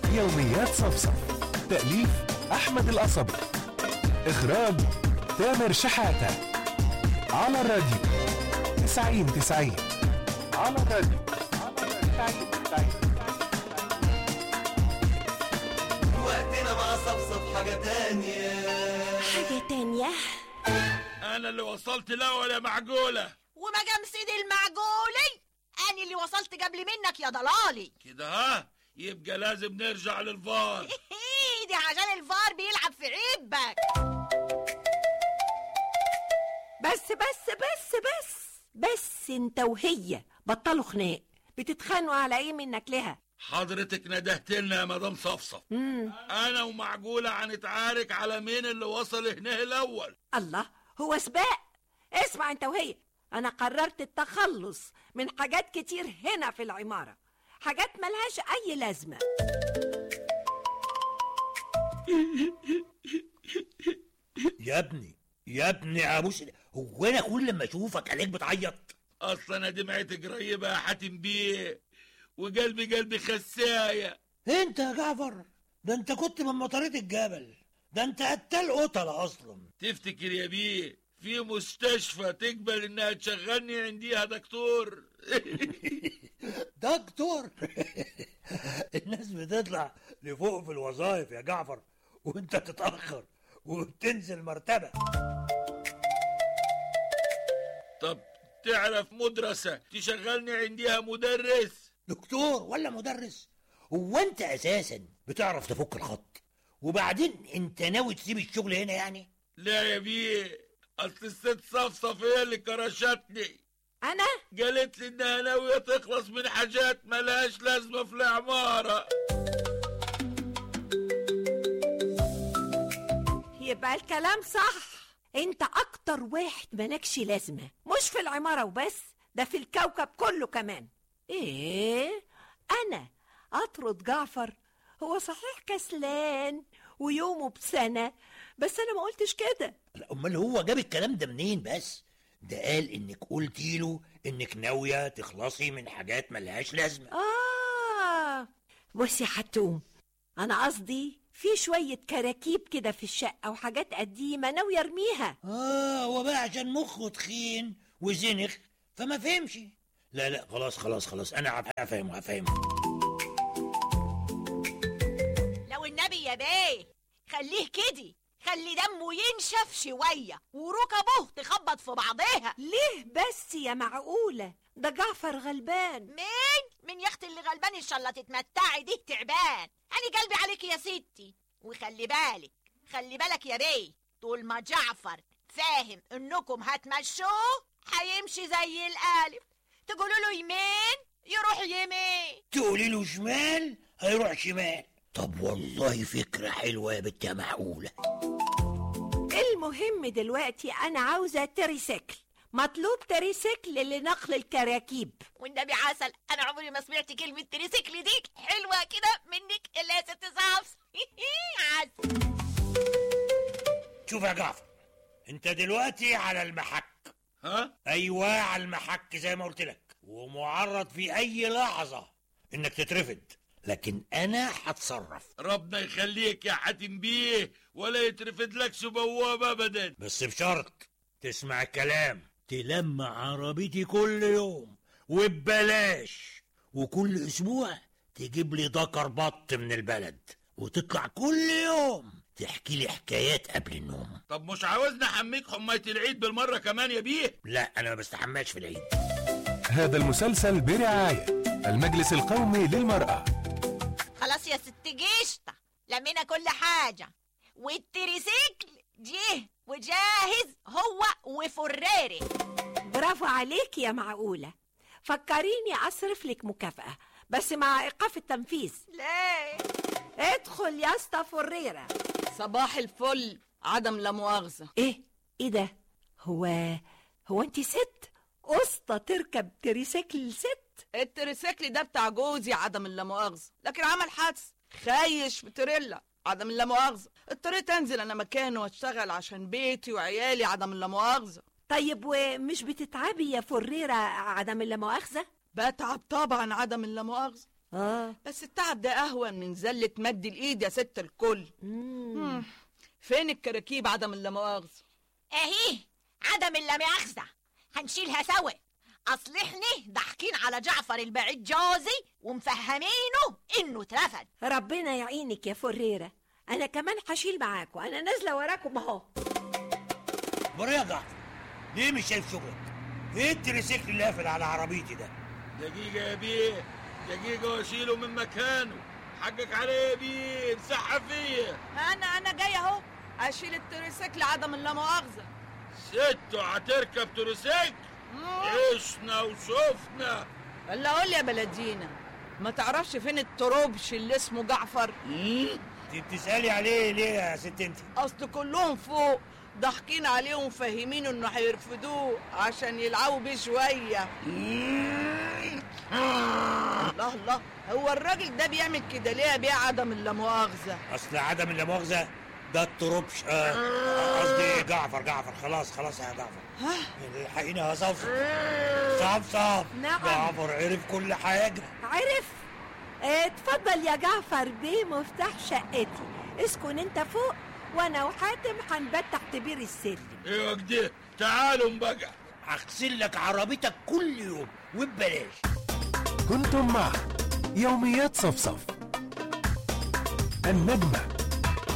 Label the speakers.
Speaker 1: يوميات صفصف تأليف أحمد القصبي إخراج تامر شحاتة على الراديو 90 90 على الراديو 90 90
Speaker 2: وقتنا مع صفصف حاجة تانية
Speaker 3: حاجة تانية
Speaker 4: انا اللي وصلت الاول يا معجوله
Speaker 5: وما جام سيدي المعجولي أنا اللي وصلت قبل منك يا ضلالي
Speaker 4: كده ها يبقى لازم نرجع للفار
Speaker 5: دي عشان الفار بيلعب في عيبك
Speaker 3: بس بس بس بس بس انت وهي بطلوا خناق بتتخانقوا على ايه منك لها
Speaker 4: حضرتك ندهت لنا يا مدام صفصف
Speaker 3: مم.
Speaker 4: انا ومعجوله هنتعارك على مين اللي وصل هنا الاول
Speaker 3: الله هو سباق اسمع انت وهي انا قررت التخلص من حاجات كتير هنا في العمارة حاجات ملهاش اي لازمة
Speaker 6: يا ابني يا ابني عبوس هو انا كل ما اشوفك عليك بتعيط
Speaker 4: اصلا انا دمعتي قريبه يا حاتم بيه وقلبي قلبي خسايه
Speaker 6: انت يا جعفر ده انت كنت من مطاريد الجبل ده انت قتال قتلة اصلا
Speaker 4: تفتكر يا بيه في مستشفى تقبل انها تشغلني عنديها دكتور
Speaker 6: دكتور الناس بتطلع لفوق في الوظائف يا جعفر وانت تتأخر وتنزل مرتبة
Speaker 4: طب تعرف مدرسة تشغلني عنديها مدرس
Speaker 6: دكتور ولا مدرس هو انت اساسا بتعرف تفك الخط وبعدين انت ناوي تسيب الشغل هنا يعني
Speaker 4: لا يا بيه اصل الست صفصف هي اللي كرشتني
Speaker 3: انا
Speaker 4: قالت لي انها ناوية تخلص من حاجات ملهاش لازمة في العمارة
Speaker 3: يبقى الكلام صح انت اكتر واحد مالكش لازمة مش في العمارة وبس ده في الكوكب كله كمان ايه انا اطرد جعفر هو صحيح كسلان ويومه بسنة بس انا ما قلتش كده
Speaker 6: لا امال هو جاب الكلام ده منين بس ده قال انك قلتي له انك ناويه تخلصي من حاجات ملهاش لازمه
Speaker 3: آه بص يا حتوم أنا قصدي في شوية كراكيب كده في الشقة وحاجات قديمة ناوية أرميها
Speaker 6: اه هو بقى عشان مخه تخين وزنخ فما فهمش لا لا خلاص خلاص خلاص انا هفهمه هفهمه
Speaker 5: لو النبي يا بيه خليه كده خلي دمه ينشف شوية وركبه تخبط في بعضها
Speaker 3: ليه بس يا معقولة ده جعفر غلبان
Speaker 5: مين؟ من يخت اللي غلبان ان شاء الله تتمتعي دي تعبان انا قلبي عليك يا ستي وخلي بالك خلي بالك يا بيه طول ما جعفر فاهم انكم هتمشوه هيمشي زي الالف تقولوا له يمين يروح يمين
Speaker 6: تقولي له شمال هيروح شمال طب والله فكره حلوه يا بنت يا معقوله
Speaker 3: المهم دلوقتي أنا عاوزة تريسيكل مطلوب تريسيكل لنقل الكراكيب
Speaker 5: والنبي عسل انا عمري ما سمعت كلمة تريسيكل دي حلوة كده منك الا يا ست صفص عسل
Speaker 6: شوف يا جعفر انت دلوقتي على المحك
Speaker 4: ها
Speaker 6: ايوه على المحك زي ما قلت لك ومعرض في اي لحظه انك تترفد لكن انا هتصرف
Speaker 4: ربنا يخليك يا حاتم بيه ولا يترفد لكش بواب ابدا
Speaker 6: بس بشرط تسمع الكلام تلمع عربيتي كل يوم وببلاش وكل اسبوع تجيب لي دكر بط من البلد وتطلع كل يوم تحكي لي حكايات قبل النوم
Speaker 4: طب مش عاوزنا احميك حماية العيد بالمرة كمان يا بيه
Speaker 6: لا انا ما بستحماش في العيد
Speaker 1: هذا المسلسل برعاية المجلس القومي للمرأة
Speaker 5: خلاص يا ست جيشطة لمينا كل حاجة والتريسيكل جه وجاهز هو وفراري
Speaker 3: برافو عليك يا معقولة فكريني أصرف لك مكافأة بس مع إيقاف التنفيذ
Speaker 5: ليه
Speaker 3: ادخل يا اسطى فريرة
Speaker 7: صباح الفل عدم لا مؤاخذة
Speaker 3: ايه ايه ده هو هو انت ست قسطة تركب تريسيكل ست
Speaker 7: التريسيكل ده بتاع جوزي عدم اللا مؤاخذة لكن عمل حادث خايش في تريلا عدم اللا مؤاخذة اضطريت انزل انا مكانه واشتغل عشان بيتي وعيالي عدم اللا مؤاخذة
Speaker 3: طيب ومش بتتعبي يا فريرة عدم اللا مؤاخذة
Speaker 7: بتعب طبعا عدم اللا مؤاخذة
Speaker 3: اه
Speaker 7: بس التعب ده اهون من زله مد الايد يا ست الكل مم. فين الكراكيب عدم اللامؤاخذه
Speaker 5: اهي عدم اللامؤاخذة هنشيلها سوا اصل احنا ضاحكين على جعفر البعيد جوزي ومفهمينه انه اترفد
Speaker 3: ربنا يعينك يا فريرة أنا كمان هشيل معاكم أنا نازلة وراكم أهو
Speaker 6: بريقة ليه مش شايف شغلك؟ ايه التريسيكل اللي قافل على عربيتي ده؟
Speaker 4: دقيقة يا بيه دقيقة واشيله من مكانه حقك عليه يا بيه امسحها فيا
Speaker 7: انا انا جاي اهو اشيل التريسيكل عدم اللامؤاخذه
Speaker 4: ستو هتركب تروسيك عشنا وشفنا
Speaker 7: ولا قول لي يا بلدينا ما تعرفش فين التروبش اللي اسمه جعفر
Speaker 6: انت بتسألي عليه ليه يا ست انت؟
Speaker 7: اصل كلهم فوق ضاحكين عليه ومفهمينه انه هيرفدوه عشان يلعبوا بيه شويه الله الله هو الراجل ده بيعمل كده ليه يا بيه عدم اللامؤاخذه
Speaker 6: اصل عدم اللامؤاخذة ده التروبش آه، قصدي جعفر جعفر خلاص خلاص يا جعفر
Speaker 7: ها
Speaker 6: الحقيني يا صفصف صفصف
Speaker 3: نعم.
Speaker 6: جعفر عرف كل حاجة
Speaker 3: عرف اه، اتفضل يا جعفر بيه مفتاح شقتي اسكن انت فوق وانا وحاتم هنبات تحت بير السلم
Speaker 4: ايوه كده تعالوا بقى
Speaker 6: هغسل لك عربيتك كل يوم وببلاش
Speaker 1: كنتم مع يوميات صفصف النجمة